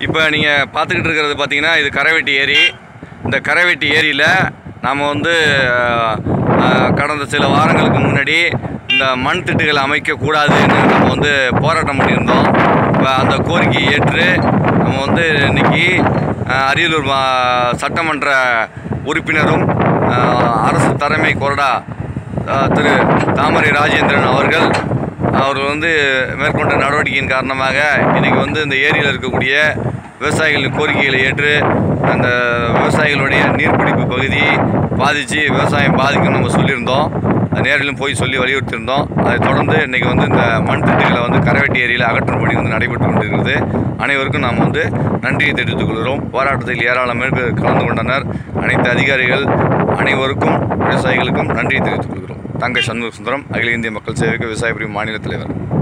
இப்போ நீங்கள் பார்த்துக்கிட்டு இருக்கிறது பார்த்தீங்கன்னா இது கரைவெட்டி ஏரி இந்த கரைவெட்டி ஏரியில் நாம் வந்து அஹ், அஹ், கடந்த சில வாரங்களுக்கு முன்னாடி இந்த மண் திட்டுகளை அமைக்கக்கூடாதுன்னு நம்ம வந்து போராட்டம் பண்ணியிருந்தோம் இப்போ அந்த கோரிக்கையை ஏற்று நம்ம வந்து இன்னைக்கு அஹ், அரியலூர் மா- சட்டமன்ற உறுப்பினரும் அஹ், அரசு தலைமை கொறடா அஹ், திரு தாமரை ராஜேந்திரன் அவர்கள் அவர் வந்து மேற்கொண்ட நடவடிக்கையின் காரணமாக இன்றைக்கி வந்து இந்த ஏரியில் இருக்கக்கூடிய விவசாயிகளின் கோரிக்கைகளை ஏற்று அந்த விவசாயிகளுடைய நீர்பிடிப்பு பகுதி பாதித்து விவசாயம் பாதிக்கும் நம்ம சொல்லியிருந்தோம் அது நேரிலும் போய் சொல்லி வலியுறுத்தியிருந்தோம் அதை தொடர்ந்து இன்றைக்கி வந்து இந்த மண் திட்டுகளை வந்து கரைவெட்டி ஏரியில் அகற்றும் பணி வந்து நடைபெற்று கொண்டிருக்கிறது அனைவருக்கும் நாம் வந்து நன்றியை தெரிவித்துக் கொள்கிறோம் போராட்டத்தில் ஏராளமான பேர் கலந்து கொண்டனர் அனைத்து அதிகாரிகள் அனைவருக்கும் விவசாயிகளுக்கும் நன்றியை தெரிவித்துக் கொள்கிறோம் தங்கை சண்முக சுந்தரம் அகில இந்திய மக்கள் சேவைக்கு விவசாய பிரிவு மாநில தலைவர்